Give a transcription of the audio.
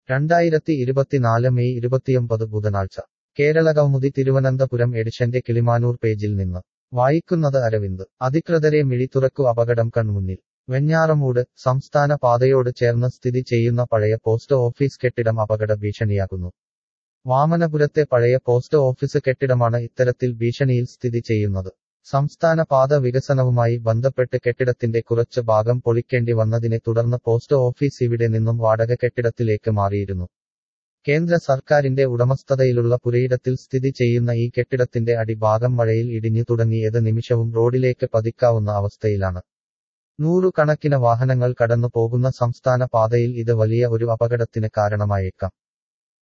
രണ്ടായിരത്തി ഇരുപത്തിനാല് മെയ് ഇരുപത്തിയൊമ്പത് ബുധനാഴ്ച കേരളകൗമുദി തിരുവനന്തപുരം എഡിഷന്റെ കിളിമാനൂർ പേജിൽ നിന്ന് വായിക്കുന്നത് അരവിന്ദ് അധികൃതരെ മിഴിതുറക്കു അപകടം കൺമുന്നിൽ വെഞ്ഞാറമൂട് സംസ്ഥാന പാതയോട് ചേർന്ന് സ്ഥിതി ചെയ്യുന്ന പഴയ പോസ്റ്റ് ഓഫീസ് കെട്ടിടം അപകട ഭീഷണിയാകുന്നു വാമനപുരത്തെ പഴയ പോസ്റ്റ് ഓഫീസ് കെട്ടിടമാണ് ഇത്തരത്തിൽ ഭീഷണിയിൽ സ്ഥിതി ചെയ്യുന്നത് സംസ്ഥാന പാത വികസനവുമായി ബന്ധപ്പെട്ട് കെട്ടിടത്തിന്റെ കുറച്ച് ഭാഗം പൊളിക്കേണ്ടി വന്നതിനെ തുടർന്ന് പോസ്റ്റ് ഓഫീസ് ഇവിടെ നിന്നും വാടക കെട്ടിടത്തിലേക്ക് മാറിയിരുന്നു കേന്ദ്ര സർക്കാരിന്റെ ഉടമസ്ഥതയിലുള്ള പുരയിടത്തിൽ സ്ഥിതി ചെയ്യുന്ന ഈ കെട്ടിടത്തിന്റെ അടിഭാഗം മഴയിൽ ഇടിഞ്ഞു തുടങ്ങി ഏത് നിമിഷവും റോഡിലേക്ക് പതിക്കാവുന്ന അവസ്ഥയിലാണ് നൂറുകണക്കിന് വാഹനങ്ങൾ കടന്നു പോകുന്ന സംസ്ഥാന പാതയിൽ ഇത് വലിയ ഒരു അപകടത്തിന് കാരണമായേക്കാം